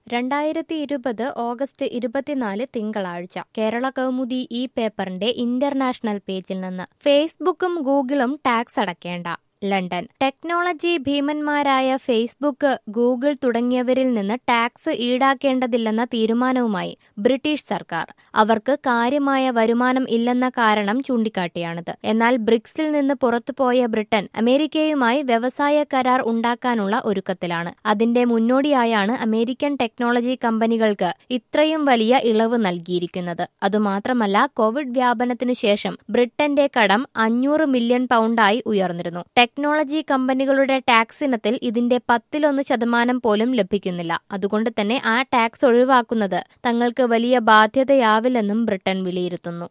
രണ്ടായിരത്തി ഇരുപത് ഓഗസ്റ്റ് ഇരുപത്തിനാല് തിങ്കളാഴ്ച കേരള കൗമുദി ഈ പേപ്പറിന്റെ ഇന്റർനാഷണൽ പേജിൽ നിന്ന് ഫേസ്ബുക്കും ഗൂഗിളും ടാക്സ് അടയ്ക്കേണ്ട ലണ്ടൻ ടെക്നോളജി ഭീമന്മാരായ ഫേസ്ബുക്ക് ഗൂഗിൾ തുടങ്ങിയവരിൽ നിന്ന് ടാക്സ് ഈടാക്കേണ്ടതില്ലെന്ന തീരുമാനവുമായി ബ്രിട്ടീഷ് സർക്കാർ അവർക്ക് കാര്യമായ വരുമാനം ഇല്ലെന്ന കാരണം ചൂണ്ടിക്കാട്ടിയാണിത് എന്നാൽ ബ്രിക്സിൽ നിന്ന് പുറത്തുപോയ ബ്രിട്ടൻ അമേരിക്കയുമായി വ്യവസായ കരാർ ഉണ്ടാക്കാനുള്ള ഒരുക്കത്തിലാണ് അതിന്റെ മുന്നോടിയായാണ് അമേരിക്കൻ ടെക്നോളജി കമ്പനികൾക്ക് ഇത്രയും വലിയ ഇളവ് നൽകിയിരിക്കുന്നത് അതുമാത്രമല്ല കോവിഡ് വ്യാപനത്തിനു ശേഷം ബ്രിട്ടന്റെ കടം അഞ്ഞൂറ് മില്യൺ പൗണ്ടായി ഉയർന്നിരുന്നു ടെക്നോളജി കമ്പനികളുടെ ടാക്സ് ഇനത്തിൽ ഇതിന്റെ പത്തിലൊന്ന് ശതമാനം പോലും ലഭിക്കുന്നില്ല അതുകൊണ്ട് തന്നെ ആ ടാക്സ് ഒഴിവാക്കുന്നത് തങ്ങൾക്ക് വലിയ ബാധ്യതയാവില്ലെന്നും ബ്രിട്ടൻ വിലയിരുത്തുന്നു